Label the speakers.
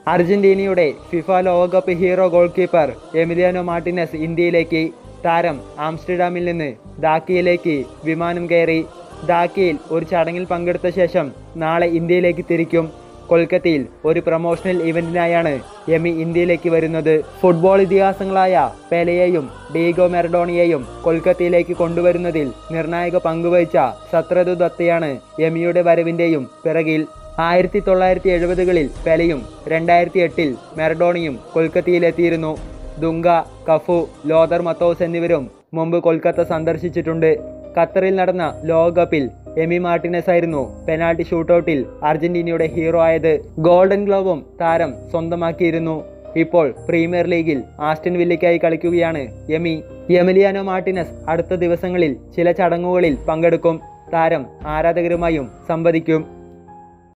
Speaker 1: അർജന്റീനയുടെ ഫിഫ ലോകകപ്പ് hero goal keeper Emiliano Martinez ഇന്ത്യയിലേക്ക് താരം ആംസ്റ്റർഡാമിൽ നിന്ന് ധാക്കയിലേക്ക് വിമാനം കയറി ധാക്കയിൽ ഒരു ചടങ്ങിൽ പങ്കെടുത്ത ശേഷം നാളെ ഇന്ത്യയിലേക്ക് തിരിക്കും കൊൽക്കത്തയിൽ ഒരു പ്രൊമോഷണൽ ഇവന്റിനായാണ് എമി ഇന്ത്യയിലേക്ക് വരുന്നത് ഫുട്ബോൾ ഇതിഹാസങ്ങളായ പെലെയെയും ഡീഗോ മെറഡോണിയെയും കൊൽക്കത്തയിലേക്ക് കൊണ്ടുവരുന്നതിൽ നിർണായക പങ്കുവഹിച്ച സത്രദു ദത്തയാണ് എമിയുടെ വരവിൻ്റെയും പിറകിൽ ആയിരത്തി തൊള്ളായിരത്തി എഴുപതുകളിൽ പെലെയും രണ്ടായിരത്തി എട്ടിൽ മെറഡോണിയും കൊൽക്കത്തയിലെത്തിയിരുന്നു ദുങ്ക കഫു ലോതർ മത്തോസ് എന്നിവരും മുമ്പ് കൊൽക്കത്ത സന്ദർശിച്ചിട്ടുണ്ട് ഖത്തറിൽ നടന്ന ലോകകപ്പിൽ എമി മാർട്ടിനസ് ആയിരുന്നു പെനാൾട്ടി ഷൂട്ടൌട്ടിൽ അർജന്റീനയുടെ ഹീറോ ആയത് ഗോൾഡൻ ഗ്ലോവും താരം സ്വന്തമാക്കിയിരുന്നു ഇപ്പോൾ പ്രീമിയർ ലീഗിൽ ആസ്റ്റൻ വില്ലയ്ക്കായി കളിക്കുകയാണ് എമി എമിലിയാനോ മാർട്ടിനസ് അടുത്ത ദിവസങ്ങളിൽ ചില ചടങ്ങുകളിൽ പങ്കെടുക്കും താരം ആരാധകരുമായും സംവദിക്കും